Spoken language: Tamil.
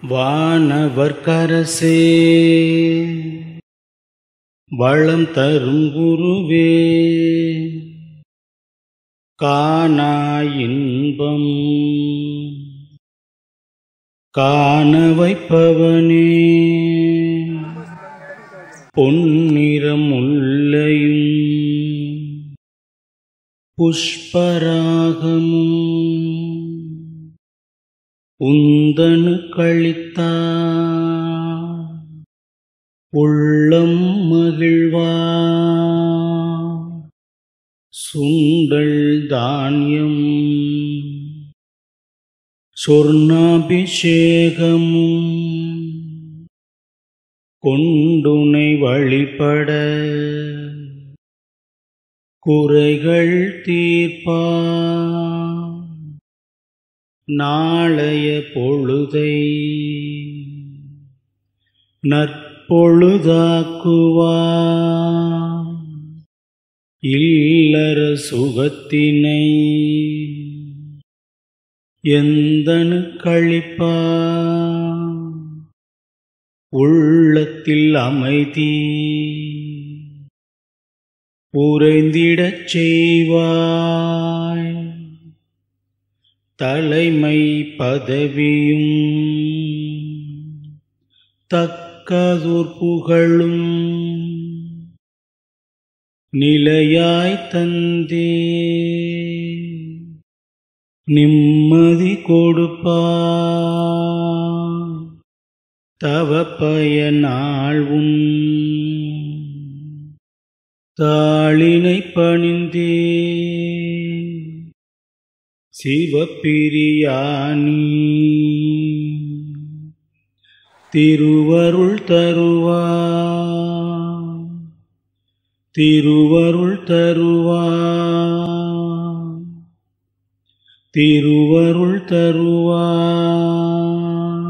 வானவர்க்கரசே வளம் தரும் குருவே காணா இன்பம் காண வைப்பவனே பொன்னிறம் உள்ளையும் புஷ்பராகமும் உந்தனு கழித்தா உள்ளம் மகிழ்வா சுண்டல் தானியம் சொர்ணாபிஷேகமும் கொண்டுனை வழிபட குறைகள் தீர்ப்பா நாளைய பொழுதை நற்பொழுதாக்குவா இல்லற சுகத்தினை எந்தனு கழிப்பா உள்ளத்தில் அமைதி உறைந்திடச் செய்வாய் தலைமை பதவியும் தக்கதோர் புகழும் நிலையாய் தந்தே நிம்மதி கொடுப்பா தவ பயனாள் உன் தாளினை பணிந்தே சிவப்பிரியாணி திருவருள் தருவா திருவருள் தருவா திருவருள் தருவா